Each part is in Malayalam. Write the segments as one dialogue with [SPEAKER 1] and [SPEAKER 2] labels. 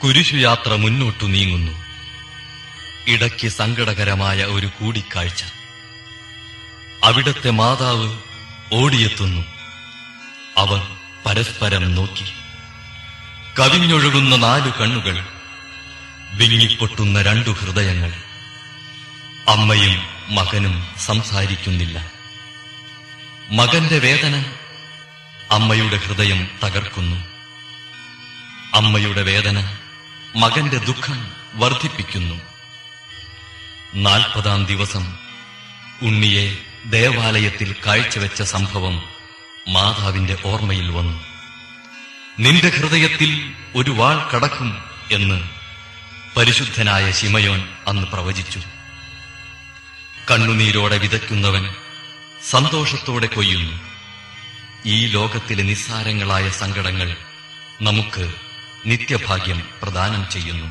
[SPEAKER 1] കുരിശുയാത്ര മുന്നോട്ടു നീങ്ങുന്നു ഇടയ്ക്ക് സങ്കടകരമായ ഒരു കൂടിക്കാഴ്ച അവിടത്തെ മാതാവ് ഓടിയെത്തുന്നു അവർ പരസ്പരം നോക്കി കവിഞ്ഞൊഴുകുന്ന നാലു കണ്ണുകൾ വിങ്ങിപ്പൊട്ടുന്ന രണ്ടു ഹൃദയങ്ങൾ അമ്മയും മകനും സംസാരിക്കുന്നില്ല മകന്റെ വേദന അമ്മയുടെ ഹൃദയം തകർക്കുന്നു അമ്മയുടെ വേദന മകന്റെ ദുഃഖം വർദ്ധിപ്പിക്കുന്നു നാൽപ്പതാം ദിവസം ഉണ്ണിയെ ദേവാലയത്തിൽ കാഴ്ചവെച്ച സംഭവം മാതാവിന്റെ ഓർമ്മയിൽ വന്നു നിന്റെ ഹൃദയത്തിൽ ഒരു വാൾ കടക്കും എന്ന് പരിശുദ്ധനായ ശിമയോൻ അന്ന് പ്രവചിച്ചു കണ്ണുനീരോടെ വിതയ്ക്കുന്നവൻ സന്തോഷത്തോടെ കൊയ്യുന്നു ഈ ലോകത്തിലെ നിസ്സാരങ്ങളായ സങ്കടങ്ങൾ നമുക്ക് നിത്യഭാഗ്യം പ്രദാനം ചെയ്യുന്നു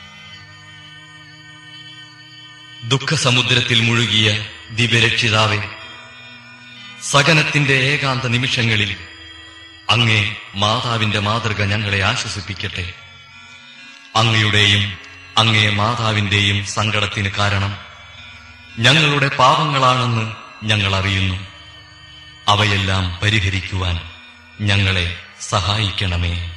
[SPEAKER 1] ദുഃഖസമുദ്രത്തിൽ മുഴുകിയ ദിവ്യരക്ഷിതാവെ സകനത്തിന്റെ ഏകാന്ത നിമിഷങ്ങളിൽ അങ്ങേ മാതാവിന്റെ മാതൃക ഞങ്ങളെ ആശ്വസിപ്പിക്കട്ടെ അങ്ങയുടെയും അങ്ങേ മാതാവിന്റെയും സങ്കടത്തിന് കാരണം ഞങ്ങളുടെ പാപങ്ങളാണെന്ന് ഞങ്ങൾ അറിയുന്നു അവയെല്ലാം പരിഹരിക്കുവാൻ ഞങ്ങളെ സഹായിക്കണമേ